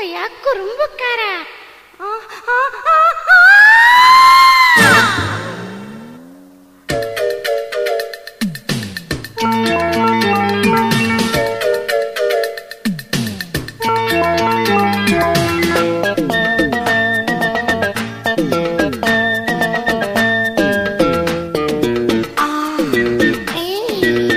போயா குறும்புக்கார ஆ, ஆ, ஆ, ஆ! ஆ, ஏய்.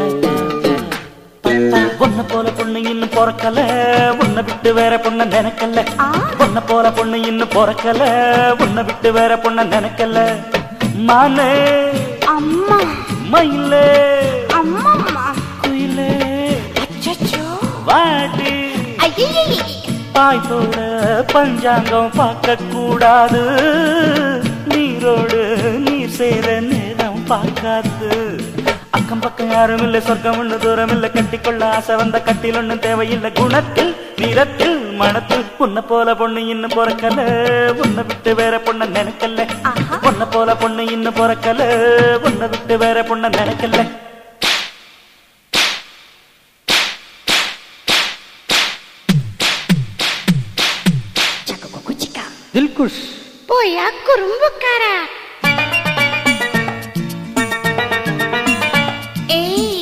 உன்ன போல பொண்ணு இன்னும் பிறக்கல உன்னை விட்டு வேற பொண்ண நினைக்கல ஆ. உன்ன போல பொண்ணு இன்னும் பிறக்கல உன்னை விட்டு வேற பொண்ண நினைக்கல மானே அம்மா மயிலே அம்மா குயிலே அச்சச்சோ வாடி ஐயே பாய் போட பஞ்சாங்கம் பார்க்க கூடாது நீரோடு நீர் சேர நேரம் பார்க்காது அக்கம் பக்கம் யாரும் இல்ல சொர்க்கம் ஒண்ணு தூரம் இல்ல கட்டிக்கொள்ள ஆசை வந்த கட்டில் ஒண்ணும் தேவையில்லை குணத்தில் நிறத்தில் மனத்தில் உன்னை போல பொண்ணு இன்னும் பிறக்கல உன்னை விட்டு வேற பொண்ண நினைக்கல ஆஹா. உன்னை போல பொண்ணு இன்னும் பிறக்கல உன்னை விட்டு வேற பொண்ண நினைக்கல சக்க குச்சிக்கா தில்குஷ் போயா குறும்புக்கார ஏய்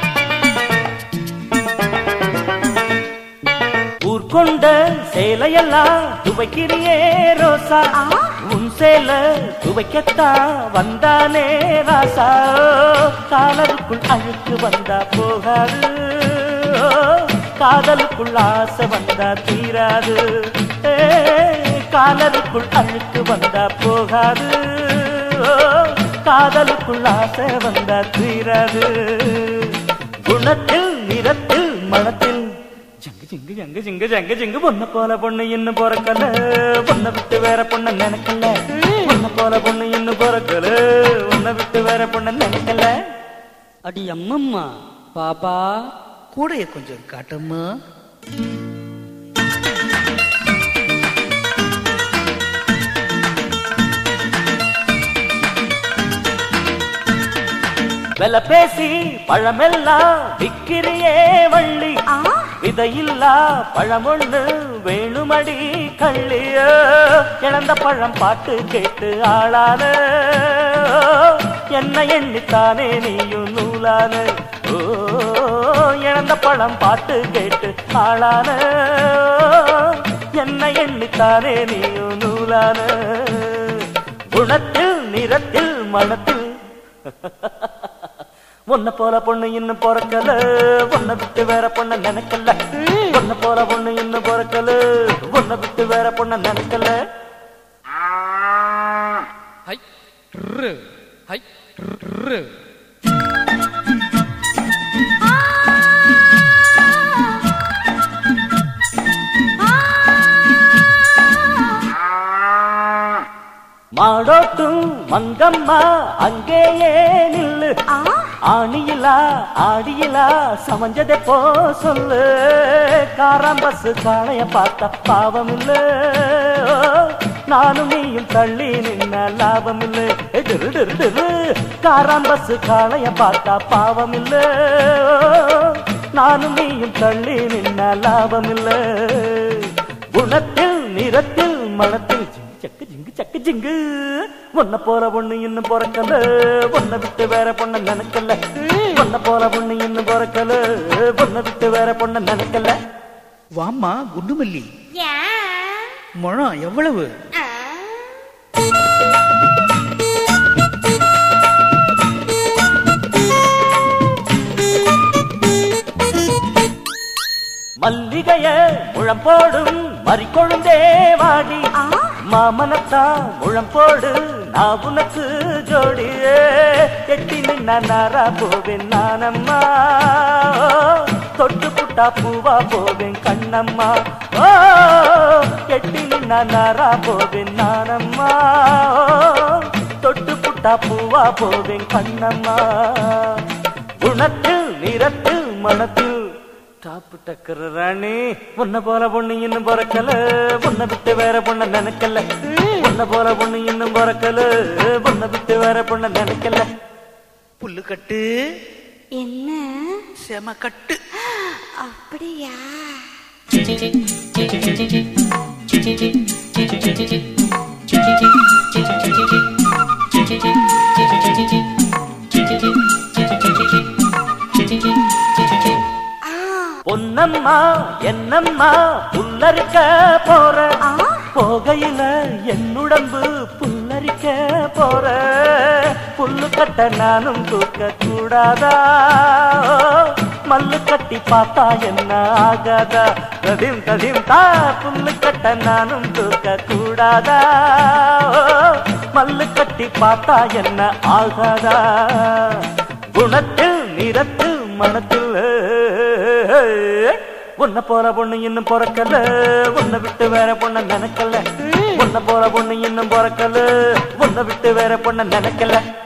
ஊர் கொண்ட சேலையெல்லாம் துவைக்கிறியே ரோசா ஆ. உன் சேல துவைக்கத்தான் வந்தானே ராசா காலருக்குள் அழுக்கு வந்தா போகாது காதலுக்குள் ஆசை வந்தா தீராது ஏ, காலருக்குள் அழுக்கு வந்தா போகாது காதலுக்குள் ஆசை வந்தா தீராது குணத்தில் நிறத்தில் மனத்தில் ஜங்கு ஜங்கு ஜங்கு ஜங்கு ஜங்கு ஜங்கு பொண்ணு போல பொண்ணு இன்னும் பிறக்கல பொண்ணை விட்டு வேற பொண்ண நினைக்கல பொண்ணு போல பொண்ணு இன்னும் பிறக்கல உன்னை விட்டு வேற பொண்ண நினைக்கல அடி அம்மம்மா பாப்பா கூடைய கொஞ்சம் காட்டம்மா வெல பேசி பழமெல்லாம் விக்கிறியே வள்ளி ஆ விதையில்லா பழமொண்ணு வேணுமடி கள்ளிய இழந்த பழம் பாட்டு கேட்டு ஆளான என்ன எண்ணித்தானே நீயும் நூலான ஓ இழந்த பழம் பாட்டு கேட்டு ஆளான என்ன எண்ணித்தானே நீயும் நூலான குணத்தில் நிறத்தில் மனத்தில் உன்னை போல பொண்ணு இன்னும் பிறக்கல உன்னை விட்டு வேற பொண்ண நினைக்கல உன்னை போல பொண்ணு இன்னும் பிறக்கல உன்னை விட்டு வேற பொண்ண நினைக்கல ஹை ரு ஹை ரு மாடோட்டும் மங்கம்மா அங்கேயே நில்லு ஆ ஆணியிலா ஆடியிலா சமஞ்சதை போ சொல்லு காராம் பஸ் காளைய பார்த்த பாவம் இல்ல நானும் நீயும் தள்ளி நின்ன லாபம் இல்ல டிரு டிரு டிரு காராம் பஸ் காளைய பார்த்தா பாவம் இல்ல நானும் நீயும் தள்ளி நின்ன லாபம் இல்ல குணத்தில் நிறத்தில் மனத்தில் ஜிங்கு சக்கு ஜிங்கு சக்கு ஜிங்கு உன்னை போல பொண்ணு இன்னும் பிறக்கல உன்னை விட்டு வேற பொண்ண நினைக்கல உன்னை போல பொண்ணு இன்னும் பிறக்கல உன்னை விட்டு வேற பொண்ண நினைக்கல வாம்மா குண்டுமல்லி ஏன் முழம் எவ்வளவு ஆ மல்லிகைய முழம் போடும் மறிக்கொழுந்தே வாடி ஆ மாமனத்தா முழம் போடு நான் உனக்கு ஜோடியே எட்டி நின்ன நாரா போவேன் நானம்மா தொட்டு புட்டா பூவா போவேன் கண்ணம்மா ஓ எட்டி நின்ன நாரா போவேன் நானம்மா தொட்டு புட்டா பூவா போவேன் கண்ணம்மா குணத்தில் நிறத்தில் மனத்தில் டாப்பு டக்கர் ராணி உன்னை போல பொண்ணு இன்னும் பிறக்கல உன்னை விட்டு வேற பொண்ண நினைக்கல உன்னை போல பொண்ணு இன்னும் பிறக்கல உன்னை விட்டு வேற பொண்ண நினைக்கல புல்லு கட்டு என்ன செம கட்டு அப்படியா ஜி பொன்னம்மா என்னம்மா புல்லரிக்க போற போகையில என்னுடம்பு புல்லரிக்க போற புல்லு கட்ட நானும் தூக்க கூடாதா மல்லு கட்டி பார்த்தா என்ன ஆகாதா ததிம் ததிம் தா புல்லு கட்ட நானும் தூக்க கூடாதா மல்லு கட்டி பார்த்தா என்ன ஆகாதா குணத்தில் நிறத்தில் மனத்தில் உன்னை போற பொண்ணு இன்னும் பிறக்கல உன்னை விட்டு வேற பொண்ண நினைக்கல உன்னை போற பொண்ணு இன்னும் பிறக்கல உன்னை விட்டு வேற பொண்ண நினைக்கல